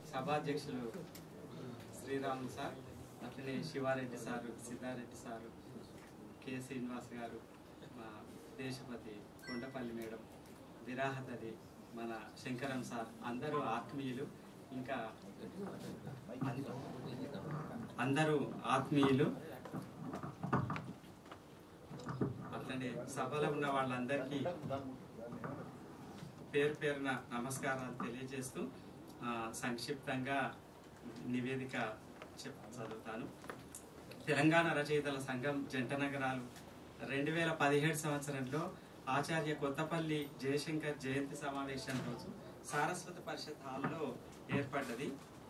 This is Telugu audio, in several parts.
సభాధ్యక్షులు శ్రీరాములు సార్ అట్లనే Sivareddy sir Siddareddy sir K Srinivas గారు మా దేశపతి కొండపల్లి మేడం విరాహతది మన శంకరం సార్ అందరూ ఆత్మీయులు ఇంకా అందరూ ఆత్మీయులు అట్లనే సభలో ఉన్న వాళ్ళందరికీ పేరు పేరున నమస్కారాలు తెలియజేస్తూ ఆ, సంక్షిప్తంగా నివేదిక చెప్ చదువుతాను తెలంగాణ రచయితల సంఘం జంట నగరాలు రెండు వేల పదిహేడు సంవత్సరంలో ఆచార్య కొత్తపల్లి జయశంకర్ జయంతి సమావేశం రోజు సారస్వత పరిషత్ హాల్లో ఏర్పడ్డది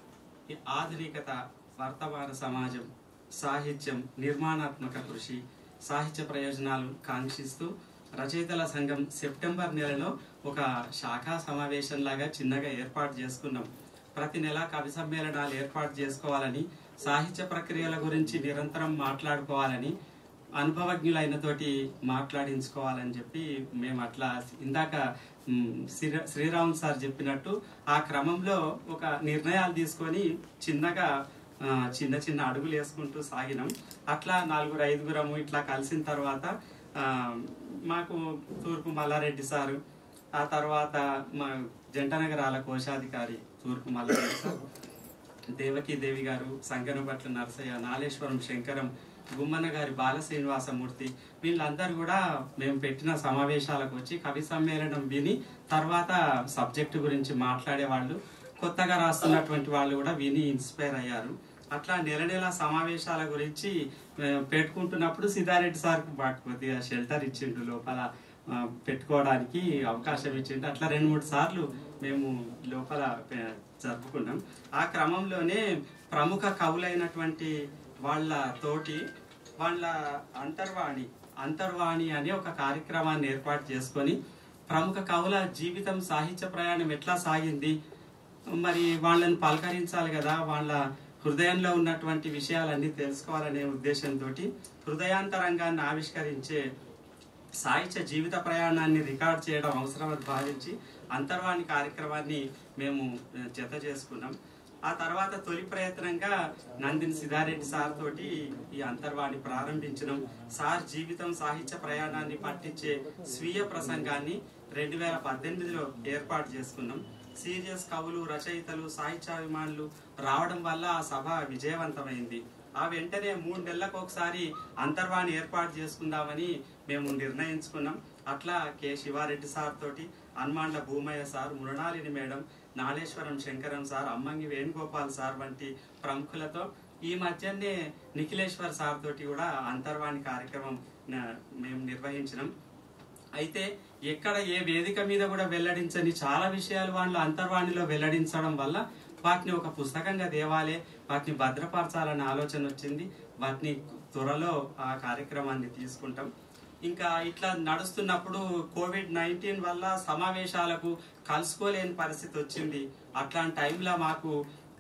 ఈ ఆధునికత వర్తమాన సమాజం సాహిత్యం నిర్మాణాత్మక కృషి సాహిత్య ప్రయోజనాలు కాంక్షిస్తూ రచయితల సంఘం సెప్టెంబర్ నెలలో ఒక శాఖా సమావేశం లాగా చిన్నగా ఏర్పాటు చేసుకున్నాం ప్రతి నెల కవి సమ్మేళనాలు ఏర్పాటు చేసుకోవాలని సాహిత్య ప్రక్రియల గురించి నిరంతరం మాట్లాడుకోవాలని అనుభవజ్ఞులైన తోటి మాట్లాడించుకోవాలని చెప్పి మేము అట్లా ఇందాక మ్, శ్రీ- శ్రీరామ్ సార్ చెప్పినట్టు ఆ క్రమంలో ఒక నిర్ణయాలు తీసుకొని చిన్నగా ఆ, చిన్న చిన్న అడుగులు వేసుకుంటూ సాగినాం అట్లా నలుగురు ఐదుగురము ఇట్లా కలిసిన తర్వాత ఆ, మాకు తూర్పు మల్లారెడ్డి సారు ఆ తర్వాత మా జంట నగరాల కోశాధికారి తూర్పు మల్లారెడ్డి సార్ దేవకీ దేవి గారు సంగనపట్ల నరసయ్య నాలేశ్వరం శంకరం గుమ్మన్న గారి బాల శ్రీనివాసమూర్తి వీళ్ళందరూ కూడా మేము పెట్టిన సమావేశాలకు వచ్చి కవి సమ్మేళనం విని తర్వాత సబ్జెక్టు గురించి మాట్లాడేవాళ్ళు కొత్తగా రాస్తున్నటువంటి వాళ్ళు కూడా విని ఇన్స్పైర్ అయ్యారు అట్లా నెల నెల సమావేశాల గురించి ఆ, పెట్టుకుంటున్నప్పుడు సిద్ధారెడ్డి సార్ మాకు కొద్దిగా షెల్టర్ ఇచ్చిండు లోపల ఆ, పెట్టుకోవడానికి అవకాశం ఇచ్చిండు అట్లా రెండు మూడు సార్లు మేము లోపల ఆ, జరుపుకున్నాం ఆ క్రమంలోనే ప్రముఖ కవులైనటువంటి వాళ్ళ తోటి వాళ్ళ అంతర్వాణి అంతర్వాణి అనే ఒక కార్యక్రమాన్ని ఏర్పాటు చేసుకొని ప్రముఖ కవుల జీవితం సాహిత్య ప్రయాణం ఎట్లా సాగింది మరి వాళ్ళని పలకరించాలి కదా వాళ్ళ హృదయంలో ఉన్నటువంటి విషయాలన్నీ తెలుసుకోవాలనే ఉద్దేశంతో హృదయాంతరంగాన్ని ఆవిష్కరించే సాహిత్య జీవిత ప్రయాణాన్ని రికార్డ్ చేయడం అవసరమని భావించి అంతర్వాణి కార్యక్రమాన్ని మేము ఆ, జత చేసుకున్నాం ఆ తర్వాత తొలి ప్రయత్నంగా నందిని సిద్ధారెడ్డి సార్ తోటి ఈ అంతర్వాణి ప్రారంభించడం సార్ జీవితం సాహిత్య ప్రయాణాన్ని పట్టించే స్వీయ ప్రసంగాన్ని రెండు వేల పద్దెనిమిదిలో ఏర్పాటు చేసుకున్నాం సీరియస్ కవులు రచయితలు సాహిత్యాభిమానులు రావడం వల్ల ఆ సభ విజయవంతమైంది ఆ వెంటనే మూడు నెలలకు ఒకసారి అంతర్వాణి ఏర్పాటు చేసుకుందామని మేము నిర్ణయించుకున్నాం అట్లా కె శివారెడ్డి సార్ తోటి హనుమాన్ల Bhoomaiah sir Mrinalini madam Naleshwaram Shankaram sir Ammangi Venugopal sir వంటి ప్రముఖులతో ఈ మధ్యనే నిఖిలేశ్వర్ సార్ తోటి కూడా అంతర్వాణి కార్యక్రమం న- మేము నిర్వహించినాం అయితే ఎక్కడ ఏ వేదిక మీద కూడా వెల్లడించని చాలా విషయాలు వాళ్ళు అంతర్వాణిలో వెల్లడించడం వల్ల వాటిని ఒక పుస్తకంగా దేవాలే వాటిని భద్రపరచాలనే ఆలోచన వచ్చింది వాటిని త్వరలో ఆ కార్యక్రమాన్ని తీసుకుంటాం ఇంకా ఇట్లా నడుస్తున్నప్పుడు కోవిడ్ నైన్టీన్ వల్ల సమావేశాలకు కలుసుకోలేని పరిస్థితి వచ్చింది అట్లాంటి టైంలో మాకు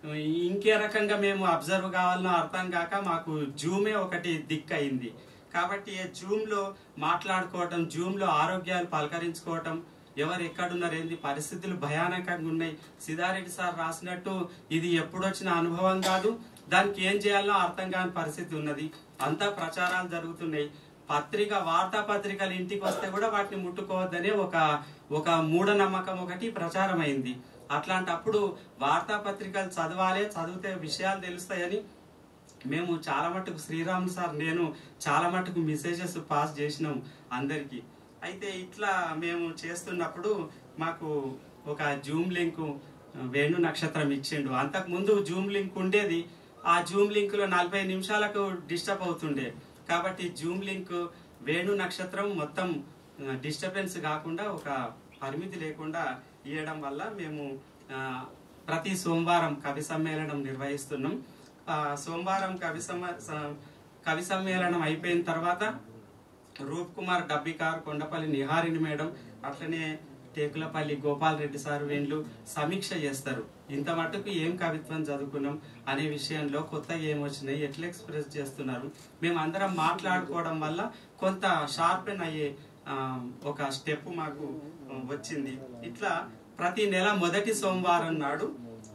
ఇంకే రకంగా మేము అబ్జర్వ్ కావాలనో అర్థం కాక మాకు జూమే ఒకటి దిక్కు అయింది కాబట్టి జూమ్ లో మాట్లాడుకోవటం జూమ్ లో ఆరోగ్యాలు పలకరించుకోవటం ఎవరు ఎక్కడున్నారు ఏంది పరిస్థితులు భయానకంగా ఉన్నాయి సిద్ధారెడ్డి సార్ రాసినట్టు ఇది ఎప్పుడొచ్చిన అనుభవం కాదు దానికి ఏం చేయాలో అర్థం కాని పరిస్థితి ఉన్నది అంతా ప్రచారాలు జరుగుతున్నాయి పత్రిక వార్తాపత్రికలు ఇంటికి వస్తే కూడా వాటిని ముట్టుకోవద్దనే ఒక ఒక మూఢనమ్మకం ఒకటి ప్రచారం అయింది అట్లాంటప్పుడు వార్తాపత్రికలు చదవాలి చదివితే విషయాలు తెలుస్తాయని మేము చాలా మటుకు శ్రీరామ్ సార్ నేను చాలా మటుకు మెసేజెస్ పాస్ చేసినాం అందరికి అయితే ఇట్లా మేము చేస్తున్నప్పుడు మాకు ఒక జూమ్ లింక్ వేణు నక్షత్రం ఇచ్చిండు అంతకు ముందు జూమ్ లింక్ ఉండేది ఆ జూమ్ లింక్ లో నలభై నిమిషాలకు డిస్టర్బ్ అవుతుండే కాబట్టి జూమ్ లింక్ వేణు నక్షత్రం మొత్తం డిస్టర్బెన్స్ కాకుండా ఒక పరిమితి లేకుండా ఇవ్వడం వల్ల మేము ఆ, ప్రతి సోమవారం కవి సమ్మేళనం నిర్వహిస్తున్నాం ఆ, సోమవారం కవి సమ్మ స- కవి సమ్మేళనం అయిపోయిన తర్వాత రూప్ కుమార్ డబ్బికార్ కొండపల్లి నిహారిని మేడం అట్లనే టేకులపల్లి గోపాల్ రెడ్డి సార్ వీళ్ళు సమీక్ష చేస్తారు ఇంత మటుకు ఏం కవిత్వం చదువుకున్నాం అనే విషయంలో కొత్తగా ఏం వచ్చినాయి ఎట్లా ఎక్స్ప్రెస్ చేస్తున్నారు మేము అందరం మాట్లాడుకోవడం వల్ల కొంత షార్పెన్ అయ్యే ఆ, ఒక స్టెప్ మాకు వచ్చింది ఇట్లా ప్రతి నెల మొదటి సోమవారం నాడు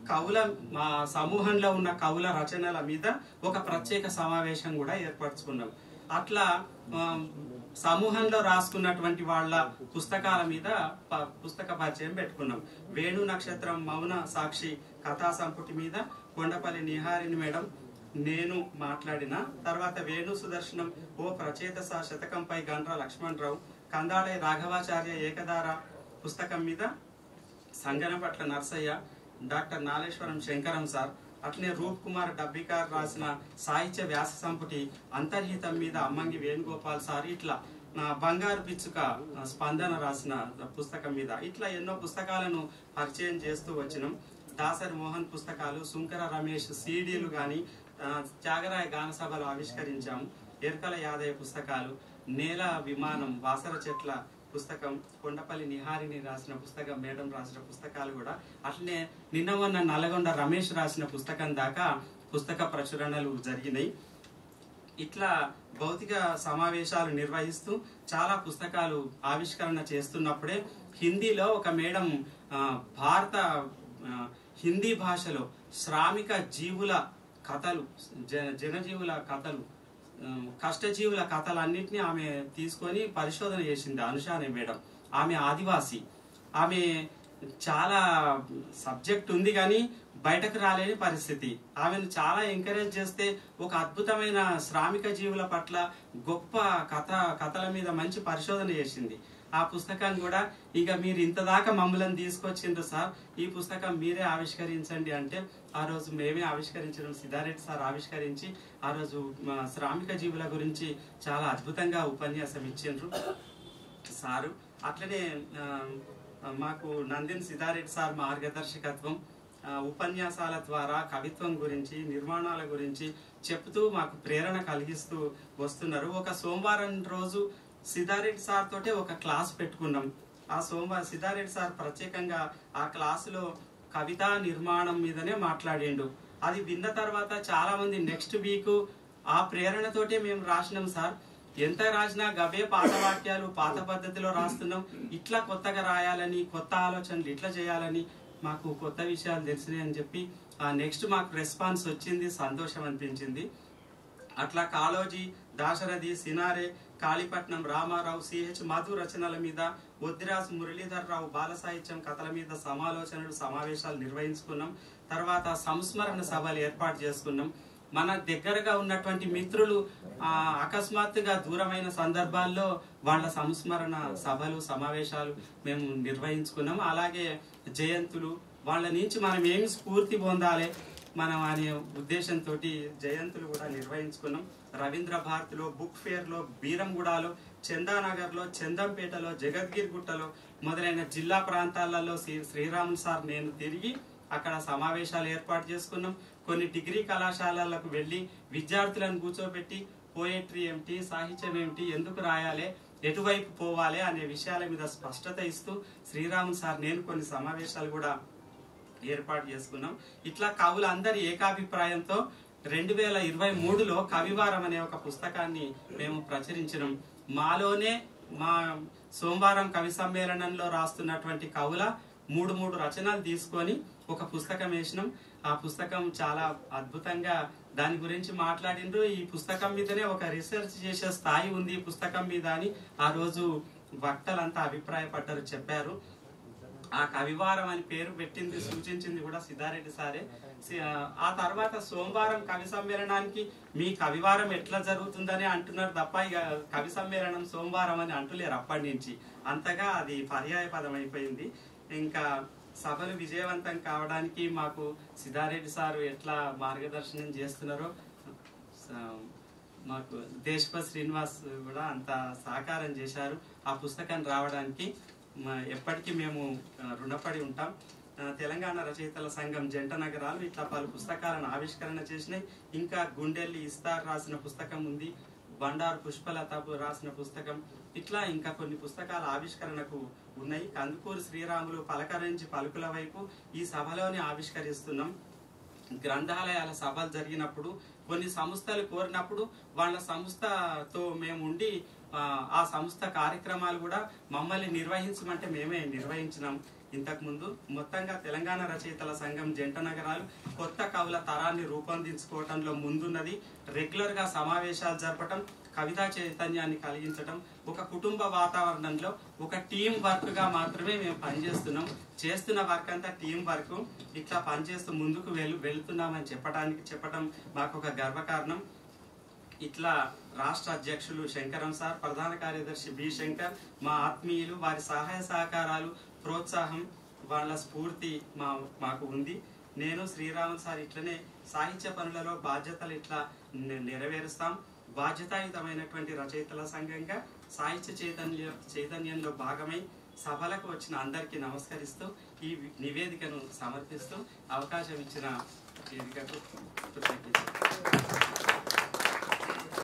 కవుల మా సమూహంలో ఉన్న కవుల రచనల మీద ఒక ప్రత్యేక సమావేశం కూడా ఏర్పరచుకున్నాం అట్లా ఆ, సమూహంలో రాసుకున్నటువంటి వాళ్ళ పుస్తకాల మీద ప- పుస్తక పరిచయం పెట్టుకున్నాం వేణు నక్షత్రం మౌన సాక్షి కథా సంపుటి మీద కొండపల్లి నిహారిని మేడం నేను మాట్లాడిన తర్వాత వేణు సుదర్శనం ఓ ప్రచేత స శతకంపై గండ్ర లక్ష్మణరావు కందాళే రాఘవాచార్య ఏకధార పుస్తకం మీద సంగనపట్ల నర్సయ్య డాక్టర్ నాలేశ్వరం శంకరం సార్ అట్లనే రూప్ కుమార్ డబ్బికార్ రాసిన సాహిత్య వ్యాస సంపుటి అంతర్హితం మీద అమ్మంగి వేణుగోపాల్ సార్ ఇట్లా నా బంగారు పిచ్చుక ఆ, స్పందన రాసిన పుస్తకం మీద ఇట్లా ఎన్నో పుస్తకాలను పరిచయం చేస్తూ వచ్చినాం దాసరి మోహన్ పుస్తకాలు సుంకర రమేష్ సీడీలు కానీ త్యాగరాయ గాన సభలు ఆవిష్కరించాము ఎరకల యాదయ్య పుస్తకాలు నేల విమానం వాసర చెట్ల పుస్తకం కొండపల్లి నిహారిని రాసిన పుస్తకం మేడం రాసిన పుస్తకాలు కూడా అట్లనే నిన్న మొన్న నల్గొండ రమేష్ రాసిన పుస్తకం దాకా పుస్తక ప్రచురణలు జరిగినాయి ఇట్లా భౌతిక సమావేశాలు నిర్వహిస్తూ చాలా పుస్తకాలు ఆవిష్కరణ చేస్తున్నప్పుడే హిందీలో ఒక మేడం ఆ, భారత ఆ, హిందీ భాషలో శ్రామిక జీవుల కథలు జన జనజీవుల కథలు ఆ, కష్టజీవుల కథలన్నింటినీ ఆమె తీసుకొని పరిశోధన చేసింది అనుష అనే మేడం ఆమె ఆదివాసి ఆమె చాలా సబ్జెక్ట్ ఉంది కానీ బయటకు రాలేని పరిస్థితి ఆమెను చాలా ఎంకరేజ్ చేస్తే ఒక అద్భుతమైన శ్రామిక జీవుల పట్ల గొప్ప కథ కథల మీద మంచి పరిశోధన చేసింది ఆ పుస్తకాన్ని కూడా ఇక మీరు ఇంతదాకా మమ్మల్ని తీసుకొచ్చిండ్రు సార్ ఈ పుస్తకం మీరే ఆవిష్కరించండి అంటే ఆ రోజు మేమే ఆవిష్కరించడం సిద్ధారెడ్డి సార్ ఆవిష్కరించి ఆ రోజు మా శ్రామిక జీవుల గురించి చాలా అద్భుతంగా ఉపన్యాసం ఇచ్చిండ్రు సారు అట్లనే ఆ, మాకు నందిన్ సిద్ధారెడ్డి సార్ మార్గదర్శకత్వం ఆ, ఉపన్యాసాల ద్వారా కవిత్వం గురించి నిర్మాణాల గురించి చెప్తూ మాకు ప్రేరణ కలిగిస్తూ వస్తున్నారు ఒక సోమవారం రోజు సిద్ధారెడ్డి సార్ తోటే ఒక క్లాస్ పెట్టుకున్నాం ఆ సోమవారం సిద్ధారెడ్డి సార్ ప్రత్యేకంగా ఆ క్లాసులో కవితా నిర్మాణం మీదనే మాట్లాడిండు అది విన్న తర్వాత చాలా మంది నెక్స్ట్ వీక్ ఆ ప్రేరణతోటే మేము రాసినాం సార్ ఎంత రాసినా గవే పాత వాక్యాలు పాత పద్ధతిలో రాస్తున్నాం ఇట్లా కొత్తగా రాయాలని కొత్త ఆలోచనలు ఇట్లా చేయాలని మాకు కొత్త విషయాలు తెలిసినాయి అని చెప్పి ఆ నెక్స్ట్ మాకు రెస్పాన్స్ వచ్చింది సంతోషం అనిపించింది అట్లా కాళోజీ దాశరథి సినారే కాళీపట్నం రామారావు సిహెచ్ మధు రచనల మీద ఒద్దిరాజు మురళీధర్ రావు బాల సాహిత్యం కథల మీద సమాలోచనలు సమావేశాలు నిర్వహించుకున్నాం తర్వాత సంస్మరణ సభలు ఏర్పాటు చేసుకున్నాం మన దగ్గరగా ఉన్నటువంటి మిత్రులు ఆ అకస్మాత్తుగా దూరమైన సందర్భాల్లో వాళ్ళ సంస్మరణ సభలు సమావేశాలు మేము నిర్వహించుకున్నాం అలాగే జయంతులు వాళ్ళ నుంచి మనం ఏమి స్ఫూర్తి పొందాలి మనం అనే ఉద్దేశంతో జయంతులు కూడా నిర్వహించుకున్నాం రవీంద్ర భారతిలో బుక్ ఫేర్ లో బీరంగూడలో చందానగర్ లో చందంపేటలో జగద్గిరి గుట్టలో మొదలైన జిల్లా ప్రాంతాలలో శ్రీ శ్రీరాములు సార్ నేను తిరిగి అక్కడ సమావేశాలు ఏర్పాటు చేసుకున్నాం కొన్ని డిగ్రీ కళాశాలలకు వెళ్ళి విద్యార్థులను కూర్చోబెట్టి పోయట్రీ ఏమిటి సాహిత్యం ఏమిటి ఎందుకు రాయాలి ఎటువైపు పోవాలి అనే విషయాల మీద స్పష్టత ఇస్తూ శ్రీరాములు సార్ నేను కొన్ని సమావేశాలు కూడా ఏర్పాటు చేసుకున్నాం ఇట్లా కవులందరి ఏకాభిప్రాయంతో రెండు వేల ఇరవై మూడులో కవివారం అనే ఒక పుస్తకాన్ని మేము ప్రచురించినాం మాలోనే మా సోమవారం కవి సమ్మేళనంలో రాస్తున్నటువంటి కవుల మూడు మూడు రచనలు తీసుకొని ఒక పుస్తకం వేసినాం ఆ పుస్తకం చాలా అద్భుతంగా దాని గురించి మాట్లాడిండ్రు ఈ పుస్తకం మీదనే ఒక రీసెర్చ్ చేసే స్థాయి ఉంది ఈ పుస్తకం మీద అని ఆ రోజు వక్తలంతా అభిప్రాయపడ్డారు చెప్పారు ఆ కవివారం అని పేరు పెట్టింది సూచించింది కూడా సిద్ధారెడ్డి సారే సి- ఆ తర్వాత సోమవారం కవి సమ్మేళనానికి మీ కవివారం ఎట్లా జరుగుతుందని అంటున్నారు తప్ప ఇక కవి సమ్మేళనం సోమవారం అని అంటులేరు అప్పటి నుంచి అంతగా అది పర్యాయ పదం అయిపోయింది ఇంకా సభలు విజయవంతం కావడానికి మాకు సిద్ధారెడ్డి సారు ఎట్లా మార్గదర్శనం చేస్తున్నారో స- మాకు దేశపతి శ్రీనివాస్ కూడా అంత సహకారం చేశారు ఆ పుస్తకం రావడానికి మ- ఎప్పటికీ మేము ఆ, రుణపడి ఉంటాం ఆ, తెలంగాణ రచయితల సంఘం జంట నగరాలు ఇట్లా పలు పుస్తకాలను ఆవిష్కరణ చేసినాయి ఇంకా గుండెల్లి ఇస్తార్ రాసిన పుస్తకం ఉంది బండారు పుష్పలత రాసిన పుస్తకం ఇట్లా ఇంకా కొన్ని పుస్తకాల ఆవిష్కరణకు ఉన్నాయి కందుకూరు శ్రీరాములు పలకరించి పలుకుల వైపు ఈ సభలోనే ఆవిష్కరిస్తున్నాం గ్రంథాలయాల సభలు జరిగినప్పుడు కొన్ని సంస్థలు కోరినప్పుడు వాళ్ళ సంస్థతో మేము ఉండి ఆ, ఆ సంస్థ కార్యక్రమాలు కూడా మమ్మల్ని నిర్వహించమంటే మేమే నిర్వహించినాం ఇంతకుముందు మొత్తంగా తెలంగాణ రచయితల సంఘం జంట నగరాలు కొత్త కవుల తరాన్ని రూపొందించుకోవటంలో ముందున్నది రెగ్యులర్ గా సమావేశాలు జరపటం కవితా చైతన్యాన్ని కలిగించడం ఒక కుటుంబ వాతావరణంలో ఒక టీం వర్క్ గా మాత్రమే మేము పనిచేస్తున్నాం చేస్తున్న వర్క్ అంతా టీం వర్క్ ఇట్లా పనిచేస్తూ ముందుకు వెళ్ వెళ్తున్నామని చెప్పడానికి చెప్పడం మాకు ఒక గర్వకారణం ఇట్లా రాష్ట్ర అధ్యక్షులు శంకరం సార్ ప్రధాన కార్యదర్శి బి శంకర్ మా ఆత్మీయులు వారి సహాయ సహకారాలు ప్రోత్సాహం వాళ్ళ స్ఫూర్తి మా మాకు ఉంది నేను శ్రీరామన్ సార్ ఇట్లనే సాహిత్య పనులలో బాధ్యతలు ఇట్లా నె- నెరవేరుస్తాం బాధ్యతాయుతమైనటువంటి రచయితల సంఘంగా సాహిత్య చైతన్య చైతన్యంలో భాగమై సభలకు వచ్చిన అందరికీ నమస్కరిస్తూ ఈ నివేదికను సమర్పిస్తూ అవకాశం ఇచ్చిన వేదికకు కృతజ్ఞతలు